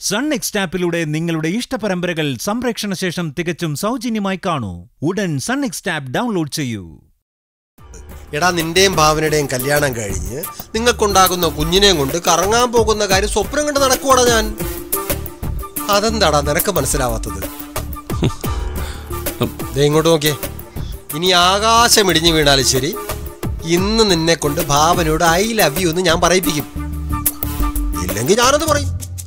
Sun next ആപ്പിലൂടെ നിങ്ങളുടെ ഇഷ്ടപരമ്പരകൾ സംപ്രേക്ഷണ ശേഷം തികച്ചും സൗജന്യമായി കാണൂ ഉടൻ സൺ നെക്സ്റ്റ് ആപ്പ് ഡൗൺലോഡ് ചെയ്യൂ എടാ നിന്റെയും ഭാവനയുടെയും കല്യാണം കഴിഞ്ഞ് നിങ്ങൾക്കുണ്ടാകുന്ന കുഞ്ഞിനെയും കൊണ്ട് കറങ്ങാൻ പോകുന്ന കാര്യം സ്വപ്നം കണ്ട് നടക്കുവാടാ ഞാൻ അതെന്താടാ നിനക്ക് മനസ്സിലാവാത്തത് ദേ ഇങ്ങോട്ട് നോക്കിയേ ഇനി ആകാശം ഇടിഞ്ഞു വീണാലും ശരി ഇന്ന് നിന്നെ കൊണ്ട് ഭാവനയോട് ഐ ലവ് യു എന്ന് ഞാൻ പറയിപ്പിക്കും ഇല്ലെങ്കിൽ ഞാനത് പറയും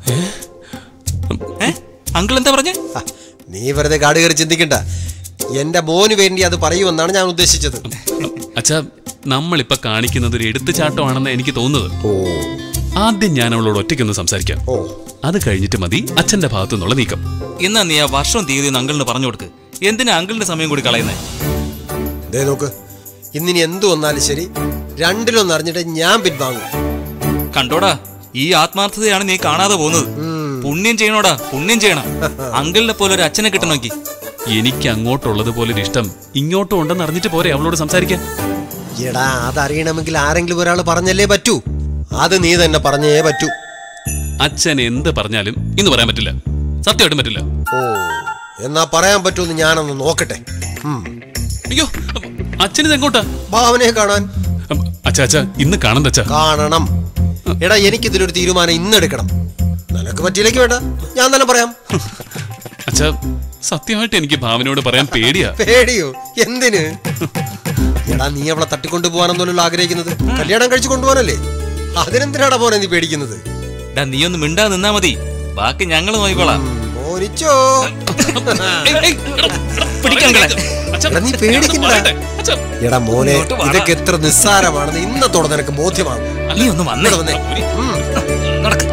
അങ്കിൾ എന്താ പറഞ്ഞേ ആ, നീ വെറുതെ കാട് കയറി ചിന്തിക്കണ്ട എന്റെ മോന് വേണ്ടി അത് പറയുമെന്നാണ് ഞാൻ ഉദ്ദേശിച്ചത് അച്ഛാ നമ്മളിപ്പോ കാണിക്കുന്നത് ഒരു എടുത്തുചാട്ടമാണെന്ന് എനിക്ക് തോന്നുന്നത് ഓ ആദ്യം ഞാൻ അവളോട് ഒറ്റയ്ക്കൊന്ന് സംസാരിക്കാം ഓ അത് കഴിഞ്ഞിട്ട് മതി അച്ഛന്റെ ഭാഗത്തു നിന്നുള്ള നീക്കം എന്നാ നീ ആ വർഷവും തീയതി ഒന്ന് അങ്കിളിന് പറഞ്ഞു കൊടുക്ക് എന്തിനാ അങ്കിളിന്റെ സമയം കൂടി കളയുന്നേ ദേ നോക്ക് ഇന്നിനി എന്തു വന്നാലും ശരി രണ്ടിലൊന്ന് അറിഞ്ഞിട്ട് ഞാൻ പിൻവാങ്ങും കണ്ടോടാ ഈ ആത്മാർത്ഥതയാണ് നീ കാണാതെ പോകുന്നത് പുണ്യം ചെയ്യണോടാ പുണ്യം ചെയ്യണം അങ്കിളിനെ പോലെ ഒരു അച്ഛനെ കിട്ടണമെങ്കിൽ എനിക്ക് അങ്ങോട്ടുള്ളത് പോലെ ഒരു ഇഷ്ടം ഇങ്ങോട്ടും ഉണ്ടെന്ന് അറിഞ്ഞിട്ട് പോരെ അവളോട് സംസാരിക്കാൻ എടാ അതറിയണമെങ്കിൽ ആരെങ്കിലും ഒരാൾ പറഞ്ഞല്ലേ പറ്റൂ അത് നീ തന്നെ പറഞ്ഞേ പറ്റൂ അച്ഛൻ എന്ത് പറഞ്ഞാലും ഇന്ന് പറയാൻ പറ്റില്ല സത്യമായിട്ടും പറ്റില്ല ഓ എന്നാ പറയാൻ പറ്റുമെന്ന് ഞാനൊന്ന് നോക്കട്ടെ ഉം. അയ്യോ അച്ഛനിത് എങ്ങോട്ടാ ഭാവനയെ കാണാൻ അച്ഛാ അച്ഛാ ഇന്ന് കാണണ്ട അച്ഛാ കാണണം എടാ എനിക്കിതിലൊരു തീരുമാനം ഇന്ന് എടുക്കണം നിനക്ക് പറ്റിയില്ലെങ്കിൽ വേണ്ട ഞാൻ തന്നെ പറയാം അച്ഛാ സത്യമായിട്ട് എനിക്ക് ഭാവനയോട് പറയാൻ പേടിയാ പേടിയോ എന്തിന് എടാ നീ അവളെ തട്ടിക്കൊണ്ടു പോകാനെന്നല്ലോ ആഗ്രഹിക്കുന്നത് കല്യാണം കഴിച്ചു കൊണ്ടുപോകാനല്ലേ അതിനെന്തിനാടാ പോനെ നീ പേടിക്കുന്നത് ഡാ നീ ഒന്ന് മിണ്ടാ നിന്നാ മതി ബാക്കി ഞങ്ങൾ നോക്കിക്കോളാം മോനിച്ചോ ഏയ്, ഏയ്, എടാ, എടാ, പിടിക്ക് അങ്കിളെ. അച്ഛാ, എടാ, നീ ഞാനൊന്ന് പേടിക്കണ്ട. പറയട്ടെ. അച്ഛാ, എടാ മോനെ ഇങ്ങോട്ട് വാടാ. ഇതൊക്കെ എത്ര നിസ്സാരമാണെന്ന് ഇന്നത്തോടെ നിനക്ക് ബോധ്യമാകും നീ ഒന്ന് വന്നേ ഇവിടെ വന്നേ. ഉം. നടക്ക്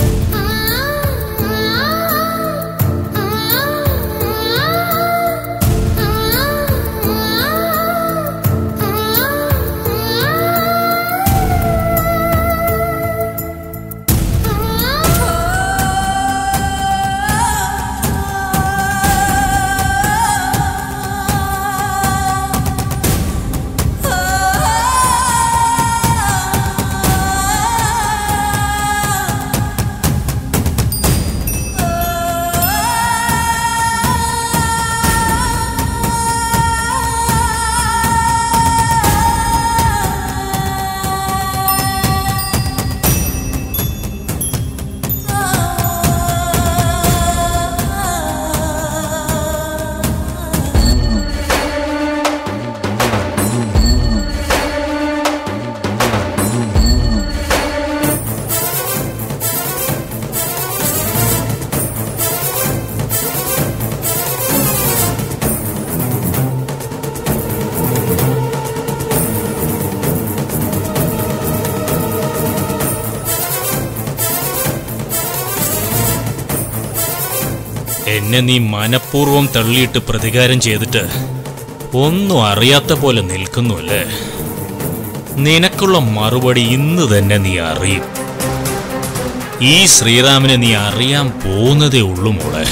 എന്നെ നീ മനഃപൂർവ്വം തള്ളിയിട്ട് പ്രതികാരം ചെയ്തിട്ട് ഒന്നും അറിയാത്ത പോലെ നിൽക്കുന്നു അല്ലേ നിനക്കുള്ള മറുപടി ഇന്ന് തന്നെ നീ അറിയും ഈ ശ്രീറാമിനെ നീ അറിയാൻ പോകുന്നതേ ഉള്ളൂ മോളെ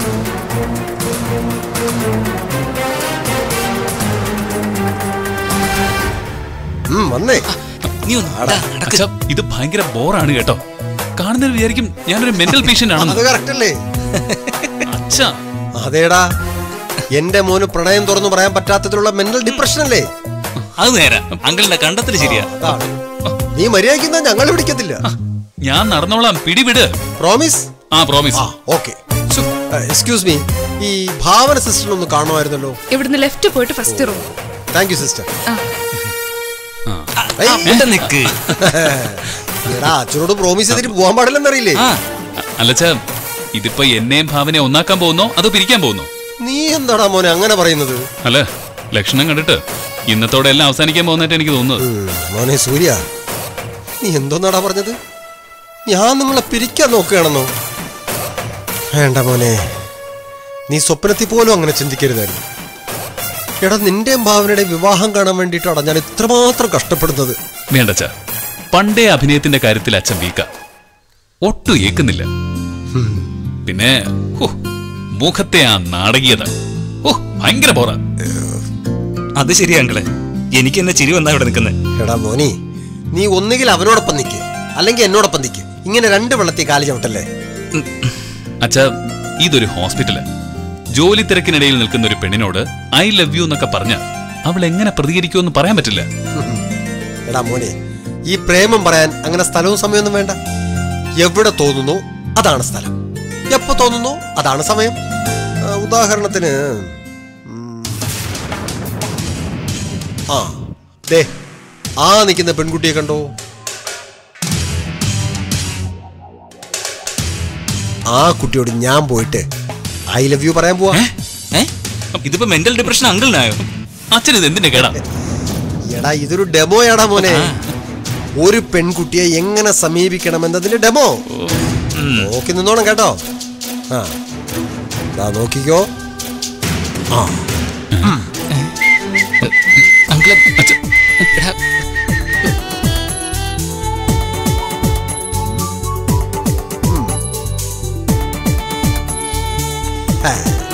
ഉം, വന്നേ നീ ഒന്ന് ഡാ, നടക്ക്. അച്ഛാ ഇത് ഭയങ്കര ബോറാണ് കേട്ടോ കാണുന്നവർ വിചാരിക്കും ഞാനൊരു മെന്റൽ പേഷ്യന്റ് അത് ആണെന്ന് കറക്റ്റ് അല്ലേ അച്ഛാ അതേടാ എന്റെ മോന് പ്രണയം തുറന്നു പറയാൻ പറ്റാത്തതിലുള്ള മെന്റൽ ഡിപ്രഷൻ അല്ലേ അത് നേരാ അങ്കിളിന്റെ കണ്ടത്തിൽ ശരിയാ അതാണ്. നീ മര്യാദയ്ക്കുന്ന ഞങ്ങൾ പിടിക്കത്തില്ല ഞാൻ നടന്നോളാം പിടിവിട് പ്രോമിസ് ആ പ്രോമിസ് ആ ഓക്കെ എക്സ്ക്യൂസ് മീ ഈ ഭാവന സിസ്റ്റർ ഒന്ന് കാണുമായിരുന്നല്ലോ ഇവിടുന്ന് ലെഫ്റ്റ് പോയിട്ട് first room thank you sister ആ, ഇവിടെ നിക്ക് എടാ അച്ഛനോട് പ്രോമിസ് ചെയ്തിട്ട് പോകാൻ പാടില്ലെന്നറിയില്ലേ ആ അല്ലച്ചാ ഇതിപ്പോ എന്നെയും ഭാവനെ ഒന്നാക്കാൻ പോകുന്നോ അതോ പിരിക്കാൻ പോകുന്നോ നീ എന്താടാ മോനെ അങ്ങനെ പറയുന്നത് അല്ല ലക്ഷണം കണ്ടിട്ട് ഇന്നത്തോടെ എല്ലാം അവസാനിക്കാൻ പോകുന്നതായിട്ട് എനിക്ക് തോന്നുന്നത് ഉം, മോനെ സൂര്യ നീ എന്തോന്നാടാ പറഞ്ഞത് ഞാൻ നിങ്ങളെ പിരിക്കാൻ നോക്കുകയാണെന്നോ വേണ്ട മോനെ നീ സ്വപ്നത്തിൽ പോലും അങ്ങനെ ചിന്തിക്കരുതായിരുന്നു എടാ നിന്റെയും ഭാവനയുടെയും വിവാഹം കാണാൻ വേണ്ടിയിട്ടാണ് ഞാൻ ഇത്രമാത്രം കഷ്ടപ്പെടുന്നത് വേണ്ടച്ചാ പണ്ടേ അഭിനയത്തിന്റെ കാര്യത്തിൽ അച്ഛൻ വീക്ക ഒട്ടും ഏക്കുന്നില്ല പിന്നെ ഹോ, മുഖത്തെ ആ നാടകീയത ഓ ഭയങ്കര ബോറ അത് ശരിയാ അങ്കിളെ എനിക്ക് എന്നെ ചിരി വന്നാ ഇവിടെ നിൽക്കുന്നത് എടാ മോനി നീ ഒന്നുകിൽ അവനോടൊപ്പം നിൽക്ക് അല്ലെങ്കിൽ എന്നോടൊപ്പം നിൽക്ക് ഇങ്ങനെ രണ്ട് വെള്ളത്തിൽ കാലി ചവിട്ടല്ലേ അച്ഛ ഇതൊരു ഹോസ്പിറ്റല് ജോലി തിരക്കിനിടയിൽ നിൽക്കുന്ന ഒരു പെണ്ണിനോട് ഐ ലവ് യു എന്നൊക്കെ പറഞ്ഞ അവൾ എങ്ങനെ പ്രതികരിക്കുമെന്ന് പറയാൻ പറ്റില്ല എടാ മോനെ ഈ പ്രേമം പറയാൻ അങ്ങനെ സ്ഥലവും സമയമൊന്നും വേണ്ട എവിടെ തോന്നുന്നു അതാണ് സ്ഥലം എപ്പോ തോന്നുന്നു അതാണ് സമയം ആ, ഉദാഹരണത്തിന് ഉം, ആ ദേ ആ നിൽക്കുന്ന പെൺകുട്ടിയെ കണ്ടോ ആ കുട്ടിയോട് ഞാൻ പോയിട്ട് ഐ ലവ് യു പറയാൻ പോവാ ഏ ഇതിപ്പോ മെന്റൽ ഡിപ്രഷൻ അങ്കിളിനായോ അച്ഛൻ ഇത് എന്തിന്റെ കേടാ എടാ ഇതൊരു ഡെമോയാടാ മോനെ ഒരു പെൺകുട്ടിയെ എങ്ങനെ സമീപിക്കണം എന്നതിന്റെ ഡെമോ നോക്കി നിന്നോണം കേട്ടോ ആ ദാ നോക്കിക്കോ ആ അങ്കിള് എടാ, ആ.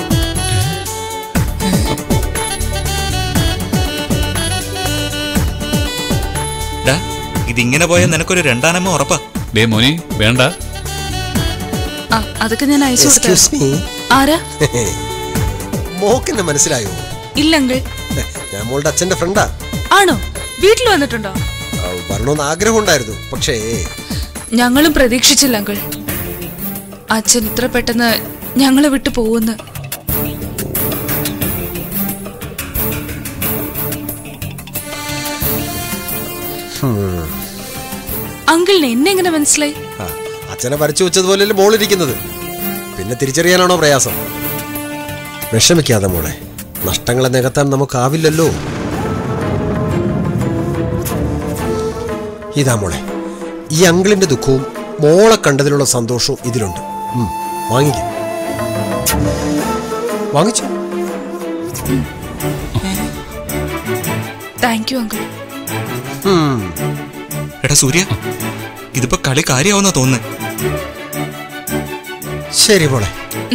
എടാ, ഇതിങ്ങനെ പോയാൽ നിനക്കൊരു രണ്ടാനമ്മ ഉറപ്പാ ഡേ മോനി വേണ്ട ആ അതൊക്കെ ഞാൻ അയച്ചു എക്സ്ക്യൂസ് കൊടുത്തു മീ ആരാ മോക്കെന്നെ മനസ്സിലായോ ഇല്ലങ്കിൾ ഞാൻ മോളുടെ അച്ഛന്റെ ഫ്രണ്ടാ ആണോ വീട്ടിൽ വന്നിട്ടുണ്ടോ വരണമെന്ന് ആഗ്രഹം ഉണ്ടായിരുന്നു പക്ഷേ ഞങ്ങളും പ്രതീക്ഷിച്ചില്ല അങ്കിൾ അച്ഛൻ ഇത്ര പെട്ടെന്ന് ഞങ്ങളെ വിട്ടു പോകുന്നു അങ്കിളിന് എന്നെ എങ്ങനെ മനസ്സിലായി ആ, അച്ഛനെ വരച്ചു വെച്ചതുപോലെയല്ലേ മോളിരിക്കുന്നത് പിന്നെ തിരിച്ചറിയാനാണോ പ്രയാസം വിഷമിക്കാതെ മോളെ നഷ്ടങ്ങളെ നികത്താൻ നമുക്കാവില്ലല്ലോ ഇതാ മോളെ ഈ അങ്കിളിന്റെ ദുഃഖവും മോളെ കണ്ടതിലുള്ള സന്തോഷവും ഇതിലുണ്ട് ഉം, വാങ്ങിക്ക് വാങ്ങിച്ചു താങ്ക് യു അങ്കിൾ ഉം, എടാ സൂര്യ ഇതിപ്പോ കളി കാര്യമാവുന്ന തോന്നുന്നു ശരി മോളെ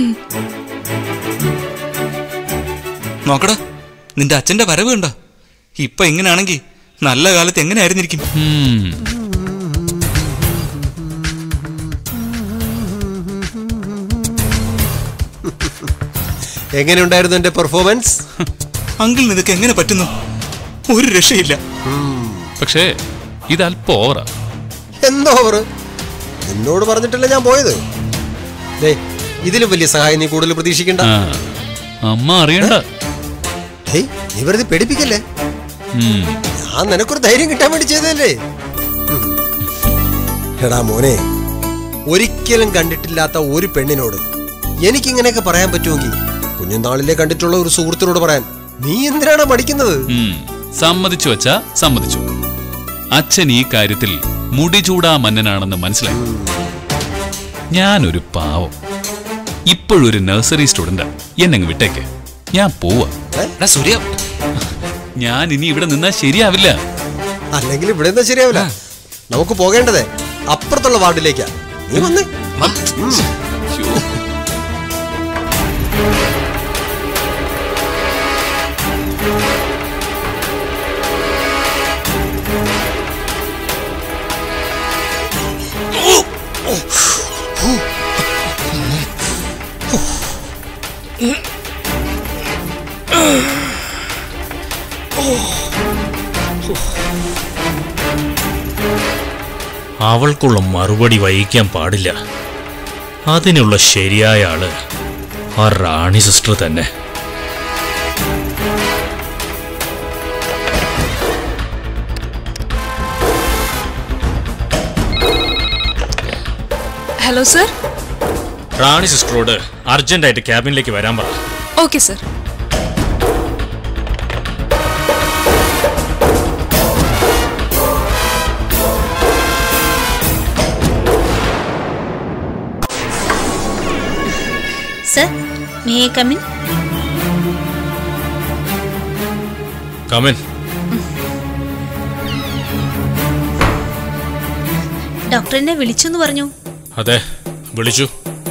നോക്കടാ നിന്റെ അച്ഛന്റെ വരവ് കണ്ടോ ഇപ്പൊ ഇങ്ങനെയാണെങ്കി നല്ല കാലത്ത് എങ്ങനെ ആയിരുന്നിരിക്കും ഉം. എങ്ങനെയുണ്ടായിരുന്നു എന്റെ പെർഫോമൻസ് അങ്കിളിന് ഇതൊക്കെ എങ്ങനെ പറ്റുന്നു ഒരു രക്ഷയില്ല പക്ഷേ ഇത് അല്പം ഓവറാ എന്തോ അവർ എന്നോട് പറഞ്ഞിട്ടല്ല ഞാൻ പോയത് ദേ ഇതിലും വലിയ സഹായം നീ കൂടുതൽ പ്രതീക്ഷിക്കണ്ട ആ അമ്മ അറിയണ്ട ഹേയ് നീ വെറുതെ പേടിപ്പിക്കല്ലേ ഉം. ഞാൻ നിനക്കൊരു ധൈര്യം കിട്ടാൻ വേണ്ടി ചെയ്തതല്ലേ ഉം. എടാ മോനെ ഒരിക്കലും കണ്ടിട്ടില്ലാത്ത ഒരു പെണ്ണിനോട് എനിക്കിങ്ങനെയൊക്കെ പറയാൻ പറ്റുമെങ്കിൽ കുഞ്ഞുനാളിലെ കണ്ടിട്ടുള്ള ഒരു സുഹൃത്തിനോട് പറയാൻ നീ എന്തിനാണ് മടിക്കുന്നത് ഉം. സമ്മതിച്ചു വച്ചാ സമ്മതിച്ചു അച്ഛൻ ഈ കാര്യത്തിൽ മുടിചൂടാ മന്നനാണെന്ന് മനസ്സിലായി ഞാനൊരു പാവം ഇപ്പോഴൊരു നഴ്സറി സ്റ്റുഡന്റാ എന്നങ്ങ് വിട്ടേക്ക് ഞാൻ പോവാ എടാ സൂര്യ ഞാൻ ഇനി ഇവിടെ നിന്നാ ശരിയാവില്ല അല്ലെങ്കിൽ ഇവിടെ നിന്ന് ശരിയാവില്ല നമുക്ക് പോകേണ്ടതേ അപ്പുറത്തുള്ള വാർഡിലേക്കാ നീ വന്നേ ശ്ശോ. അവൾക്കുള്ള മറുപടി വഹിക്കാൻ പാടില്ല അതിനുള്ള ശരിയായ ആള് ആ റാണി സിസ്റ്റർ തന്നെ ഹലോ സർ റാണി സിസ്റ്ററോട് അർജന്റായിട്ട് ക്യാബിനിലേക്ക് വരാൻ പറ okay sir Sir, may I come in? Come in doctor എന്നെ വിളിച്ചു എന്ന് പറഞ്ഞു അതെ വിളിച്ചു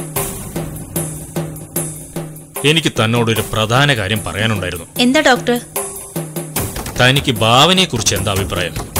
എനിക്ക് തന്നോടൊരു പ്രധാന കാര്യം പറയാനുണ്ടായിരുന്നു എന്താ ഡോക്ടർ തനിക്ക് ഭാവനയെക്കുറിച്ച് എന്താ അഭിപ്രായം